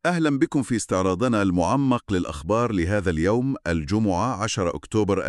أهلا بكم في استعراضنا المعمق للأخبار لهذا اليوم الجمعة 10 أكتوبر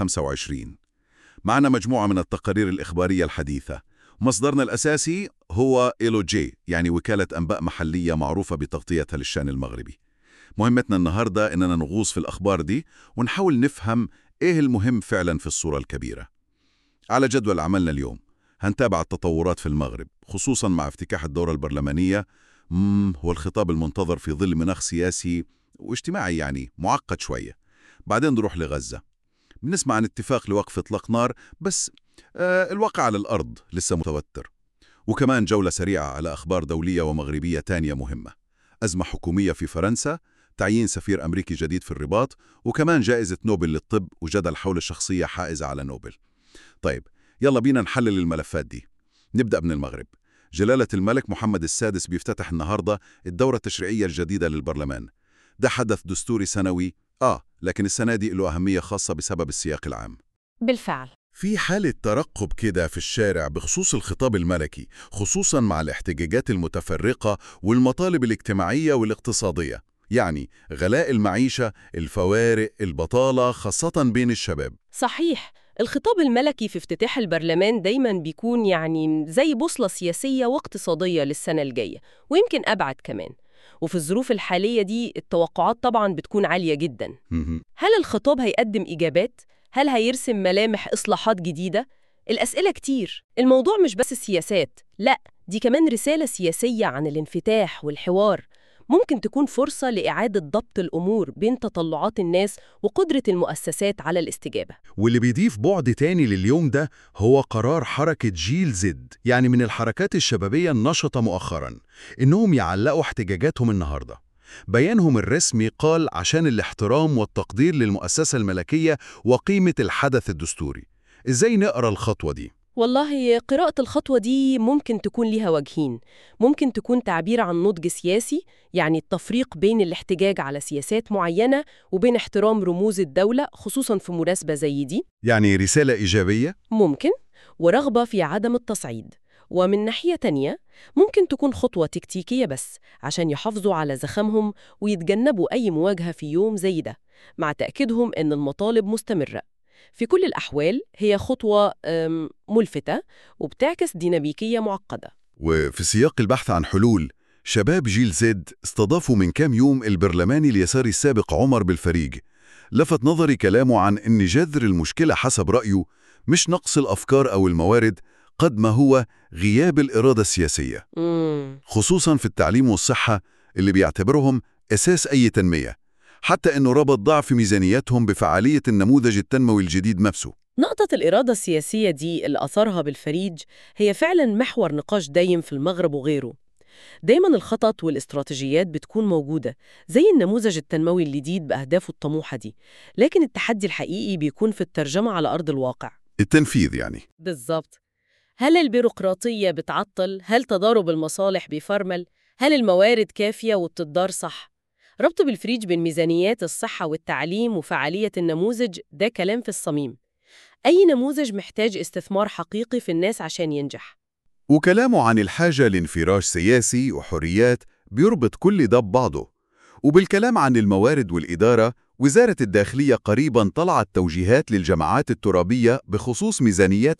2025 معنا مجموعة من التقارير الإخبارية الحديثة مصدرنا الأساسي هو إيلو جي يعني وكالة أنباء محلية معروفة بتغطيتها للشان المغربي مهمتنا النهاردة إننا نغوص في الأخبار دي ونحاول نفهم إيه المهم فعلا في الصورة الكبيرة على جدول عملنا اليوم هنتابع التطورات في المغرب خصوصا مع افتتاح الدورة البرلمانية مم هو الخطاب المنتظر في ظل مناخ سياسي واجتماعي يعني معقد شوية بعدين نروح لغزة بنسمع عن اتفاق لوقف اطلاق نار بس آه الواقع على الأرض لسه متوتر وكمان جولة سريعة على أخبار دولية ومغربية تانية مهمة أزمة حكومية في فرنسا تعيين سفير أمريكي جديد في الرباط وكمان جائزة نوبل للطب وجدل حول الشخصية حائزة على نوبل طيب يلا بينا نحلل الملفات دي نبدأ من المغرب جلالة الملك محمد السادس بيفتتح النهاردة الدورة التشريعية الجديدة للبرلمان ده حدث دستوري سنوي آه لكن السنة دي له أهمية خاصة بسبب السياق العام بالفعل في حالة ترقب كده في الشارع بخصوص الخطاب الملكي خصوصا مع الاحتجاجات المتفرقة والمطالب الاجتماعية والاقتصادية يعني غلاء المعيشة، الفوارق، البطالة خاصة بين الشباب صحيح الخطاب الملكي في افتتاح البرلمان دايما بيكون يعني زي بوصلة سياسية واقتصادية للسنة الجاية ويمكن أبعد كمان وفي الظروف الحالية دي التوقعات طبعا بتكون عالية جدا مهم. هل الخطاب هيقدم إجابات؟ هل هيرسم ملامح إصلاحات جديدة؟ الأسئلة كتير الموضوع مش بس السياسات لا دي كمان رسالة سياسية عن الانفتاح والحوار ممكن تكون فرصة لإعادة ضبط الأمور بين تطلعات الناس وقدرة المؤسسات على الاستجابة واللي بيضيف بعد تاني لليوم ده هو قرار حركة جيل زد يعني من الحركات الشبابية النشطة مؤخرا إنهم يعلقوا احتجاجاتهم النهاردة بيانهم الرسمي قال عشان الاحترام والتقدير للمؤسسة الملكية وقيمة الحدث الدستوري إزاي نقرأ الخطوة دي؟ والله قراءة الخطوة دي ممكن تكون ليها وجهين ممكن تكون تعبير عن نضج سياسي يعني التفريق بين الاحتجاج على سياسات معينة وبين احترام رموز الدولة خصوصا في مناسبة زي دي يعني رسالة إيجابية؟ ممكن ورغبة في عدم التصعيد ومن ناحية تانية ممكن تكون خطوة تكتيكية بس عشان يحافظوا على زخمهم ويتجنبوا أي مواجهة في يوم زي ده مع تأكيدهم أن المطالب مستمرة في كل الأحوال هي خطوة أم، ملفتة وبتعكس ديناميكية معقدة وفي سياق البحث عن حلول شباب جيل زد استضافوا من كام يوم البرلماني اليساري السابق عمر بالفريج لفت نظري كلامه عن أن جذر المشكلة حسب رأيه مش نقص الأفكار أو الموارد قد ما هو غياب الإرادة السياسية مم. خصوصا في التعليم والصحة اللي بيعتبرهم أساس أي تنمية حتى أنه ربط ضعف ميزانياتهم بفعالية النموذج التنموي الجديد نفسه نقطة الإرادة السياسية دي اللي أثرها بالفريج هي فعلا محور نقاش دايم في المغرب وغيره دايما الخطط والاستراتيجيات بتكون موجودة زي النموذج التنموي الجديد بأهدافه الطموحة دي لكن التحدي الحقيقي بيكون في الترجمة على أرض الواقع التنفيذ يعني بالظبط هل البيروقراطية بتعطل؟ هل تضارب المصالح بيفرمل؟ هل الموارد كافية وبتدار صح؟ ربط بالفريج بين ميزانيات الصحة والتعليم وفعالية النموذج ده كلام في الصميم أي نموذج محتاج استثمار حقيقي في الناس عشان ينجح وكلامه عن الحاجة لانفراج سياسي وحريات بيربط كل ده ببعضه وبالكلام عن الموارد والإدارة وزارة الداخلية قريباً طلعت توجيهات للجماعات الترابية بخصوص ميزانيات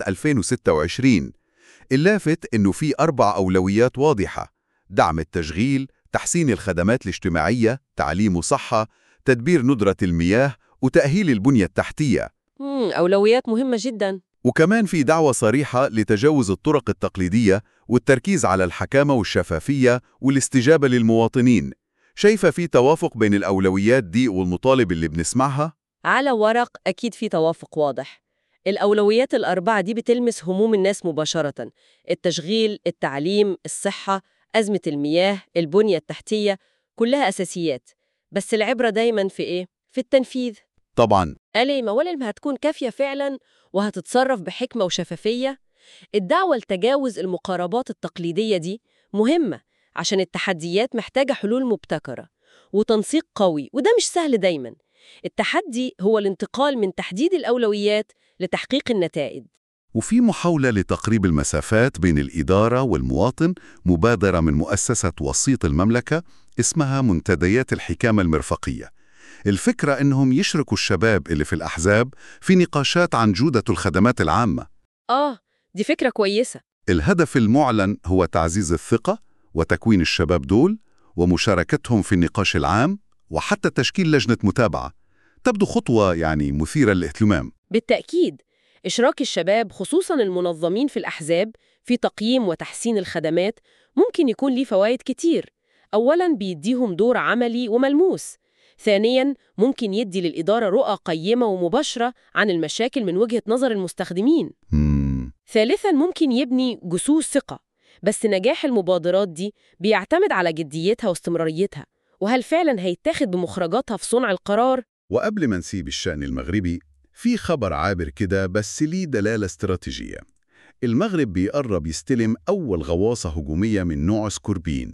2026 اللافت إنه في أربع أولويات واضحة دعم التشغيل، تحسين الخدمات الاجتماعية، تعليم وصحة، تدبير ندرة المياه وتأهيل البنية التحتية مم، أولويات مهمة جدا وكمان في دعوة صريحة لتجاوز الطرق التقليدية والتركيز على الحكامة والشفافية والاستجابة للمواطنين شايفة في توافق بين الأولويات دي والمطالب اللي بنسمعها؟ على ورق أكيد في توافق واضح الأولويات الأربعة دي بتلمس هموم الناس مباشرة التشغيل، التعليم، الصحة، أزمة المياه، البنية التحتية كلها أساسيات بس العبرة دايما في إيه؟ في التنفيذ طبعاً قال موالم هتكون كافية فعلا وهتتصرف بحكمة وشفافية الدعوة لتجاوز المقاربات التقليدية دي مهمة عشان التحديات محتاجة حلول مبتكرة وتنسيق قوي وده مش سهل دايما التحدي هو الانتقال من تحديد الأولويات لتحقيق النتائج وفي محاولة لتقريب المسافات بين الإدارة والمواطن مبادرة من مؤسسة وسيط المملكة اسمها منتديات الحكامة المرفقية الفكرة إنهم يشركوا الشباب اللي في الأحزاب في نقاشات عن جودة الخدمات العامة آه دي فكرة كويسة الهدف المعلن هو تعزيز الثقة وتكوين الشباب دول ومشاركتهم في النقاش العام وحتى تشكيل لجنة متابعة تبدو خطوة يعني مثيرة للاهتمام بالتأكيد إشراك الشباب خصوصاً المنظمين في الأحزاب في تقييم وتحسين الخدمات ممكن يكون ليه فوائد كتير أولاً بيديهم دور عملي وملموس ثانياً ممكن يدي للإدارة رؤى قيمة ومباشرة عن المشاكل من وجهة نظر المستخدمين مم. ثالثاً ممكن يبني جسور ثقة بس نجاح المبادرات دي بيعتمد على جديتها واستمراريتها وهل فعلاً هيتاخد بمخرجاتها في صنع القرار؟ وقبل ما نسيب الشأن المغربي في خبر عابر كده بس ليه دلالة استراتيجية المغرب بيقرب يستلم أول غواصة هجومية من نوع سكوربين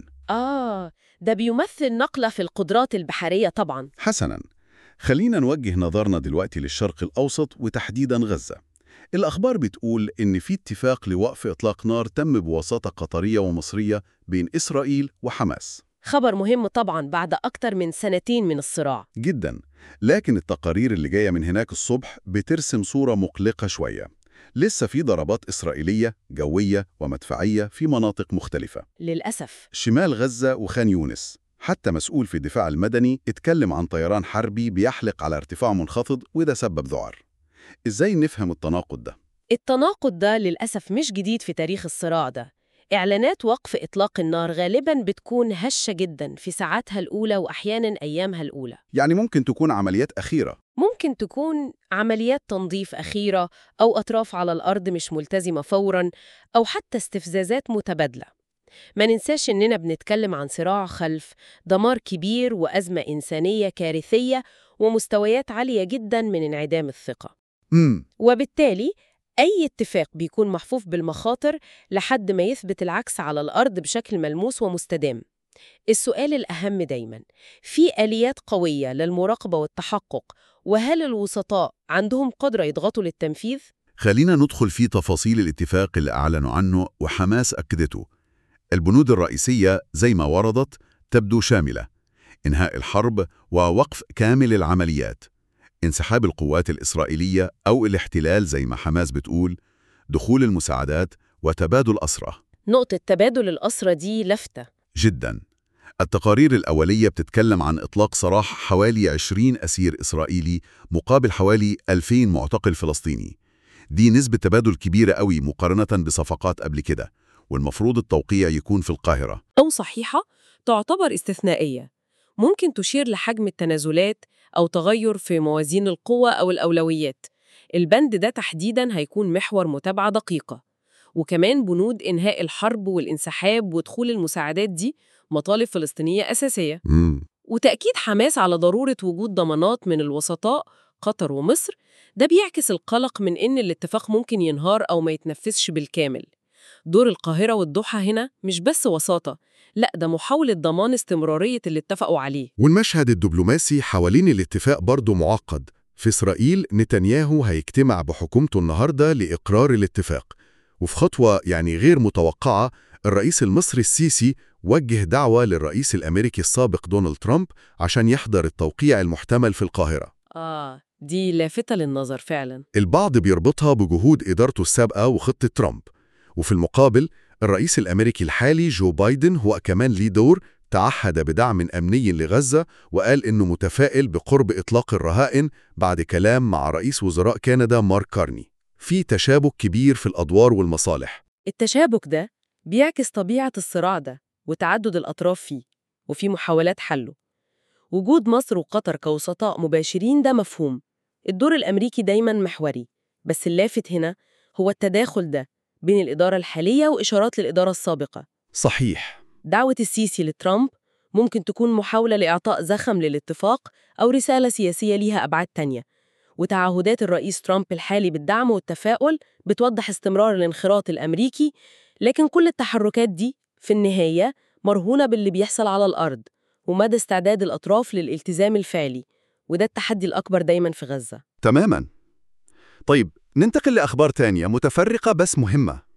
آه ده بيمثل نقلة في القدرات البحرية طبعاً حسناً خلينا نوجه نظرنا دلوقتي للشرق الأوسط وتحديداً غزة الأخبار بتقول إن في اتفاق لوقف إطلاق نار تم بوساطة قطرية ومصرية بين إسرائيل وحماس خبر مهم طبعاً بعد أكتر من سنتين من الصراع جدا لكن التقارير اللي جاية من هناك الصبح بترسم صورة مقلقة شوية لسه في ضربات إسرائيلية جوية ومدفعية في مناطق مختلفة للأسف شمال غزة وخان يونس حتى مسؤول في الدفاع المدني اتكلم عن طيران حربي بيحلق على ارتفاع منخفض وده سبب ذعر إزاي نفهم التناقض ده؟ التناقض ده للأسف مش جديد في تاريخ الصراع ده إعلانات وقف إطلاق النار غالباً بتكون هشة جداً في ساعاتها الأولى وأحياناً أيامها الأولى يعني ممكن تكون عمليات أخيرة ممكن تكون عمليات تنظيف أخيرة أو أطراف على الأرض مش ملتزمة فوراً أو حتى استفزازات متبادلة ما ننساش إننا بنتكلم عن صراع خلف دمار كبير وأزمة إنسانية كارثية ومستويات عالية جداً من انعدام الثقة امم وبالتالي أي اتفاق بيكون محفوف بالمخاطر لحد ما يثبت العكس على الأرض بشكل ملموس ومستدام السؤال الأهم دايماً في آليات قوية للمراقبة والتحقق وهل الوسطاء عندهم قدرة يضغطوا للتنفيذ؟ خلينا ندخل في تفاصيل الاتفاق اللي أعلنوا عنه وحماس أكدته البنود الرئيسية زي ما وردت تبدو شاملة إنهاء الحرب ووقف كامل العمليات انسحاب القوات الإسرائيلية أو الاحتلال زي ما حماس بتقول دخول المساعدات وتبادل أسرى نقطة تبادل الأسرى دي لفتة جدا التقارير الأولية بتتكلم عن إطلاق سراح حوالي 20 أسير إسرائيلي مقابل حوالي 2000 معتقل فلسطيني دي نسبة تبادل كبيرة قوي مقارنة بصفقات قبل كده والمفروض التوقيع يكون في القاهرة أو صحيحة تعتبر استثنائية ممكن تشير لحجم التنازلات أو تغير في موازين القوة أو الأولويات البند ده تحديداً هيكون محور متابعة دقيقة وكمان بنود إنهاء الحرب والانسحاب ودخول المساعدات دي مطالب فلسطينية أساسية مم. وتأكيد حماس على ضرورة وجود ضمانات من الوسطاء قطر ومصر ده بيعكس القلق من إن الاتفاق ممكن ينهار أو ما يتنفذش بالكامل دور القاهرة والضحى هنا مش بس وساطة لا ده محاولة ضمان استمرارية اللي اتفقوا عليه والمشهد الدبلوماسي حوالين الاتفاق برضه معقد في إسرائيل نتنياهو هيجتمع بحكومته النهاردة لإقرار الاتفاق وفي خطوة يعني غير متوقعة الرئيس المصري السيسي وجه دعوة للرئيس الأمريكي السابق دونالد ترامب عشان يحضر التوقيع المحتمل في القاهرة آه دي لافتة للنظر فعلا البعض بيربطها بجهود إدارته السابقة وخطة ترامب وفي المقابل الرئيس الأمريكي الحالي جو بايدن هو كمان ليه دور تعهد بدعم أمني لغزة وقال إنه متفائل بقرب إطلاق الرهائن بعد كلام مع رئيس وزراء كندا مارك كارني في تشابك كبير في الأدوار والمصالح التشابك ده بيعكس طبيعة الصراع ده وتعدد الأطراف فيه وفي محاولات حله وجود مصر وقطر كوسطاء مباشرين ده مفهوم الدور الأمريكي دايما محوري بس اللافت هنا هو التداخل ده بين الإدارة الحالية وإشارات للإدارة السابقة صحيح دعوة السيسي لترامب ممكن تكون محاولة لإعطاء زخم للاتفاق أو رسالة سياسية ليها أبعاد تانية وتعهدات الرئيس ترامب الحالي بالدعم والتفاؤل بتوضح استمرار الانخراط الأمريكي لكن كل التحركات دي في النهاية مرهونة باللي بيحصل على الأرض ومدى استعداد الأطراف للالتزام الفعلي وده التحدي الأكبر دايما في غزة تماما طيب ننتقل لأخبار تانية متفرقة بس مهمة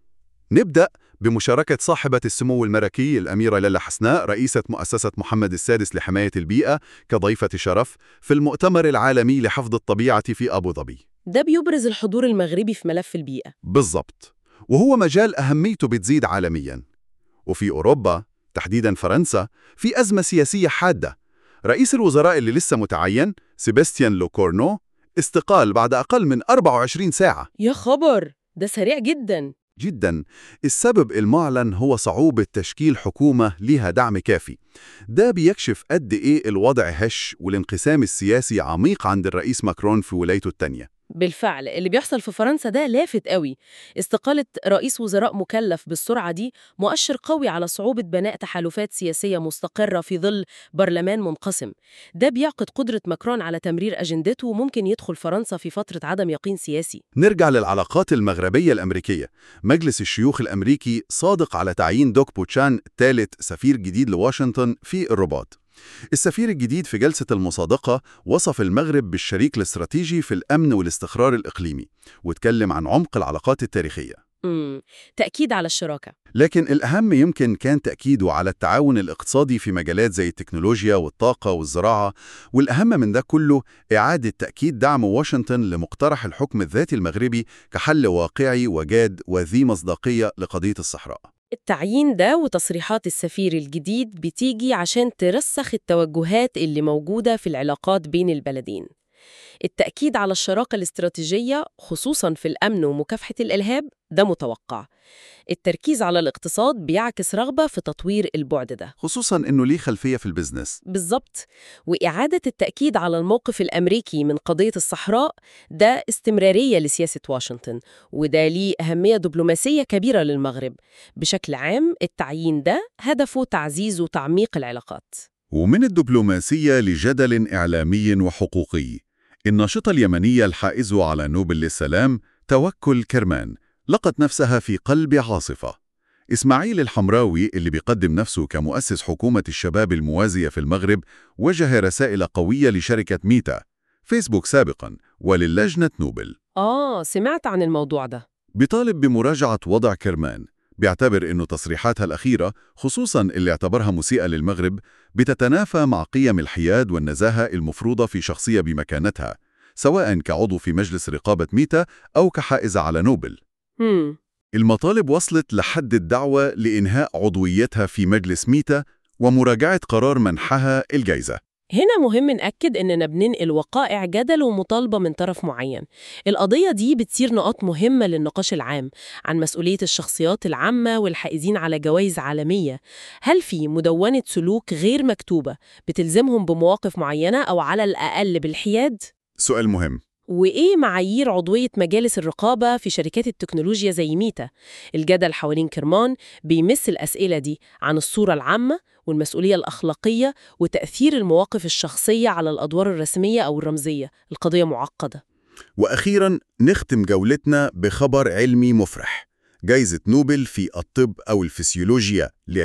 نبدأ بمشاركة صاحبة السمو الملكي الأميرة ليلى حسناء رئيسة مؤسسة محمد السادس لحماية البيئة كضيفة شرف في المؤتمر العالمي لحفظ الطبيعة في أبو ظبي ده بيبرز الحضور المغربي في ملف البيئة بالضبط وهو مجال أهميته بتزيد عالمياً وفي أوروبا تحديداً فرنسا في أزمة سياسية حادة رئيس الوزراء اللي لسه متعين سيباستيان لوكورنو استقال بعد أقل من 24 ساعة يا خبر ده سريع جدا جدا السبب المعلن هو صعوبة تشكيل حكومة لها دعم كافي ده بيكشف قد إيه الوضع هش والانقسام السياسي عميق عند الرئيس ماكرون في ولايته التانية بالفعل اللي بيحصل في فرنسا ده لافت قوي استقالة رئيس وزراء مكلف بالسرعة دي مؤشر قوي على صعوبة بناء تحالفات سياسية مستقرة في ظل برلمان منقسم ده بيعقد قدرة ماكرون على تمرير أجندته وممكن يدخل فرنسا في فترة عدم يقين سياسي نرجع للعلاقات المغربية الأمريكية مجلس الشيوخ الأمريكي صادق على تعيين دوك بوتشان ثالث سفير جديد لواشنطن في الرباط السفير الجديد في جلسة المصادقة وصف المغرب بالشريك الاستراتيجي في الأمن والاستقرار الإقليمي واتكلم عن عمق العلاقات التاريخية امم تأكيد على الشراكة لكن الأهم يمكن كان تأكيده على التعاون الاقتصادي في مجالات زي التكنولوجيا والطاقة والزراعة والأهم من ده كله إعادة تأكيد دعم واشنطن لمقترح الحكم الذاتي المغربي كحل واقعي وجاد وذي مصداقية لقضية الصحراء التعيين ده وتصريحات السفير الجديد بتيجي عشان ترسخ التوجهات اللي موجودة في العلاقات بين البلدين التأكيد على الشراكة الاستراتيجية خصوصاً في الأمن ومكافحة الإرهاب ده متوقع التركيز على الاقتصاد بيعكس رغبة في تطوير البعد ده خصوصا إنه ليه خلفية في البزنس بالظبط وإعادة التأكيد على الموقف الأمريكي من قضية الصحراء ده استمرارية لسياسة واشنطن وده ليه أهمية دبلوماسية كبيرة للمغرب بشكل عام التعيين ده هدفه تعزيز وتعميق العلاقات ومن الدبلوماسية لجدل إعلامي وحقوقي الناشطة اليمنية الحائزة على نوبل للسلام توكل كرمان لقت نفسها في قلب عاصفة إسماعيل الحمراوي اللي بيقدم نفسه كمؤسس حكومة الشباب الموازية في المغرب وجه رسائل قوية لشركة ميتا فيسبوك سابقاً وللجنة نوبل آه سمعت عن الموضوع ده بيطالب بمراجعة وضع كرمان بيعتبر أنه تصريحاتها الأخيرة خصوصاً اللي اعتبرها مسيئة للمغرب بتتنافى مع قيم الحياد والنزاهة المفروضة في شخصية بمكانتها سواء كعضو في مجلس رقابة ميتا أو كحائزة على نوبل هم. المطالب وصلت لحد الدعوة لإنهاء عضويتها في مجلس ميتا ومراجعة قرار منحها الجائزة هنا مهم نأكد إننا بننقل وقائع جدل ومطالبة من طرف معين. القضية دي بتثير نقاط مهمة للنقاش العام عن مسؤولية الشخصيات العامة والحائزين على جوائز عالمية. هل في مدونة سلوك غير مكتوبة بتلزمهم بمواقف معينة أو على الأقل بالحياد؟ سؤال مهم وإيه معايير عضوية مجالس الرقابة في شركات التكنولوجيا زي ميتا؟ الجدل حوالين كرمان بيمس الأسئلة دي عن الصورة العامة والمسؤولية الأخلاقية وتأثير المواقف الشخصية على الأدوار الرسمية أو الرمزية القضية معقدة وأخيراً نختم جولتنا بخبر علمي مفرح جائزة نوبل في الطب أو الفسيولوجيا ل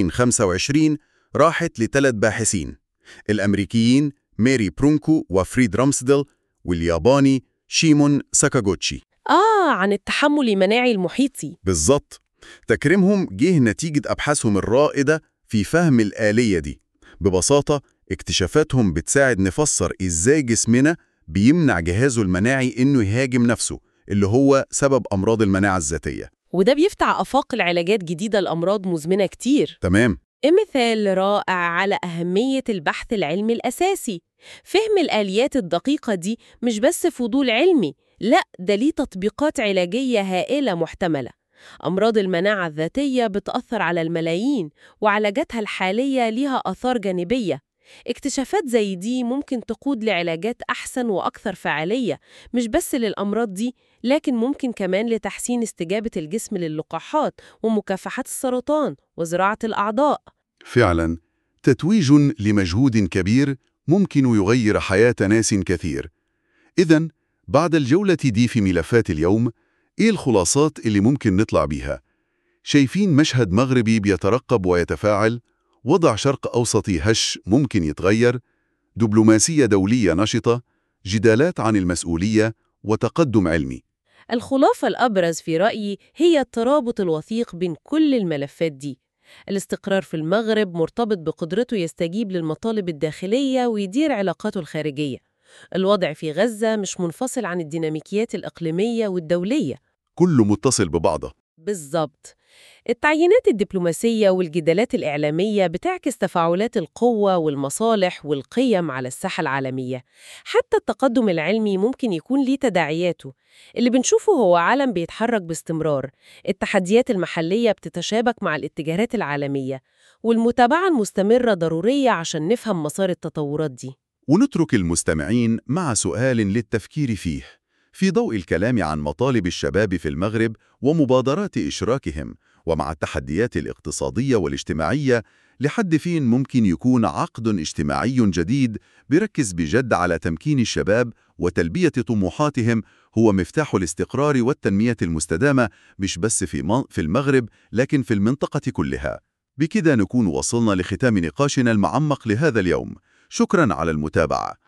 2025 راحت لثلاث باحثين الأمريكيين ميري برونكو وفريد رامسدل والياباني شيمون ساكاغوتشي آه عن التحمل المناعي المحيطي بالظبط تكريمهم جه نتيجة أبحاثهم الرائدة في فهم الآلية دي ببساطة اكتشافاتهم بتساعد نفسر إزاي جسمنا بيمنع جهازه المناعي إنه يهاجم نفسه اللي هو سبب أمراض المناعة الذاتية وده بيفتح آفاق العلاجات جديدة لأمراض مزمنة كتير تمام مثال رائع على أهمية البحث العلمي الأساسي فهم الآليات الدقيقة دي مش بس فضول علمي لا ده ليه تطبيقات علاجية هائلة محتملة أمراض المناعة الذاتية بتأثر على الملايين وعلاجاتها الحالية ليها آثار جانبية اكتشافات زي دي ممكن تقود لعلاجات أحسن وأكثر فعالية مش بس للأمراض دي لكن ممكن كمان لتحسين استجابة الجسم للقاحات ومكافحة السرطان وزراعة الأعضاء فعلا تتويج لمجهود كبير ممكن يغير حياة ناس كثير إذا بعد الجولة دي في ملفات اليوم إيه الخلاصات اللي ممكن نطلع بيها؟ شايفين مشهد مغربي بيترقب ويتفاعل وضع شرق أوسطي هش ممكن يتغير دبلوماسية دولية نشطة جدالات عن المسؤولية وتقدم علمي الخلاصة الأبرز في رأيي هي الترابط الوثيق بين كل الملفات دي الاستقرار في المغرب مرتبط بقدرته يستجيب للمطالب الداخلية ويدير علاقاته الخارجية الوضع في غزة مش منفصل عن الديناميكيات الإقليمية والدولية كله متصل ببعضه بالظبط التعيينات الدبلوماسية والجدالات الإعلامية بتعكس تفاعلات القوة والمصالح والقيم على الساحة العالمية حتى التقدم العلمي ممكن يكون ليه تداعياته اللي بنشوفه هو عالم بيتحرك باستمرار التحديات المحلية بتتشابك مع الاتجاهات العالمية والمتابعة المستمرة ضرورية عشان نفهم مسار التطورات دي ونترك المستمعين مع سؤال للتفكير فيه في ضوء الكلام عن مطالب الشباب في المغرب ومبادرات إشراكهم ومع التحديات الاقتصادية والاجتماعية لحد فين ممكن يكون عقد اجتماعي جديد بيركز بجد على تمكين الشباب وتلبية طموحاتهم هو مفتاح الاستقرار والتنمية المستدامة مش بس في في المغرب لكن في المنطقة كلها بكده نكون وصلنا لختام نقاشنا المعمق لهذا اليوم شكرا على المتابعة